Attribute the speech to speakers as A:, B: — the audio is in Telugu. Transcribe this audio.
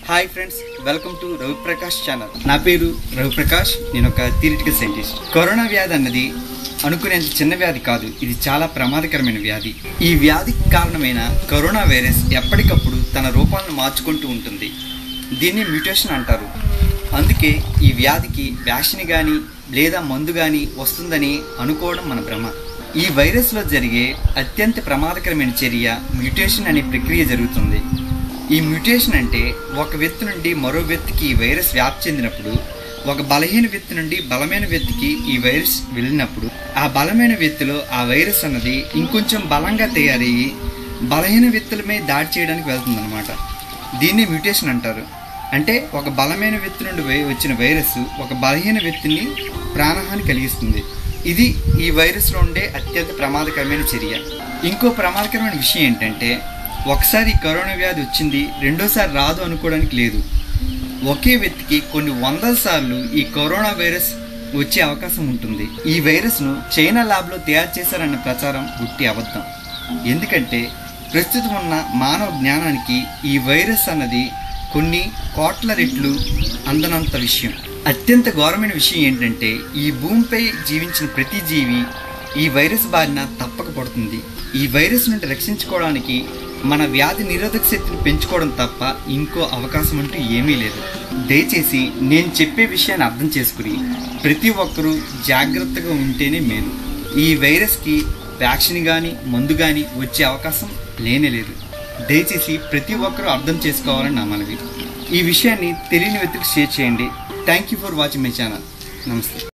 A: hi friends welcome to Raviprakash channel నా పేరు రవిప్రకాష్ నేను ఒక థియరిటికల్ సైంటిస్ట్ కరోనా వ్యాధి అన్నది అనుకునేంత చిన్న వ్యాధి కాదు ఇది చాలా ప్రమాదకరమైన వ్యాధి ఈ వ్యాధికి కారణమైన కరోనా వైరస్ ఎప్పటికప్పుడు తన రూపాలను మార్చుకుంటూ ఉంటుంది దీన్ని మ్యూటేషన్ అంటారు అందుకే ఈ వ్యాధికి వ్యాక్సిన్ కానీ లేదా మందు కానీ వస్తుందని అనుకోవడం మన భ్రమ ఈ వైరస్లో జరిగే అత్యంత ప్రమాదకరమైన చర్య మ్యూటేషన్ అనే ప్రక్రియ జరుగుతుంది ఈ మ్యూటేషన్ అంటే ఒక వ్యక్తి నుండి మరో వ్యక్తికి ఈ వైరస్ వ్యాప్తి చెందినప్పుడు ఒక బలహీన వ్యక్తి నుండి బలమైన వ్యక్తికి ఈ వైరస్ వెళ్ళినప్పుడు ఆ బలమైన వ్యక్తిలో ఆ వైరస్ అన్నది ఇంకొంచెం బలంగా తయారయ్యి బలహీన వ్యక్తుల మీద దాడి చేయడానికి వెళ్తుందన్నమాట దీన్ని మ్యూటేషన్ అంటారు అంటే ఒక బలమైన వ్యక్తి నుండి వై- వచ్చిన వైరస్ ఒక బలహీన వ్యక్తిని ప్రాణహాని కలిగిస్తుంది ఇది ఈ వైరస్లో ఉండే అత్యంత ప్రమాదకరమైన చర్య ఇంకో ప్రమాదకరమైన విషయం ఏంటంటే ఒకసారి ఈ కరోనా వ్యాధి వచ్చింది రెండోసారి రాదు అనుకోవడానికి లేదు ఒకే వ్యక్తికి కొన్ని వందల సార్లు ఈ కరోనా వైరస్ వచ్చే అవకాశం ఉంటుంది ఈ వైరస్ను చైనా ల్యాబ్లో తయారు చేశారన్న ప్రచారం గుట్టి అబద్ధం ఎందుకంటే ప్రస్తుతం ఉన్న మానవ జ్ఞానానికి ఈ వైరస్ అన్నది కొన్ని కోట్ల రెట్లు అందనంత విషయం అత్యంత ఘోరమైన విషయం ఏంటంటే ఈ భూమిపై జీవించిన ప్రతి జీవి ఈ వైరస్ బారిన తప్పక పడుతుంది ఈ వైరస్ నుండి రక్షించుకోవడానికి మన వ్యాధి నిరోధక శక్తిని పెంచుకోవడం తప్ప ఇంకో అవకాశం అంటూ ఏమీ లేదు దయచేసి నేను చెప్పే విషయాన్ని అర్థం చేసుకుని ప్రతి ఒక్కరూ జాగ్రత్తగా ఉంటేనే మేలు ఈ వైరస్కి వ్యాక్సిన్ కానీ మందు కానీ వచ్చే అవకాశం లేనే లేదు దయచేసి ప్రతి ఒక్కరూ అర్థం చేసుకోవాలని నా మనవి ఈ విషయాన్ని తెలియని వ్యక్తికి షేర్ చేయండి thank you for watching my channel నమస్తే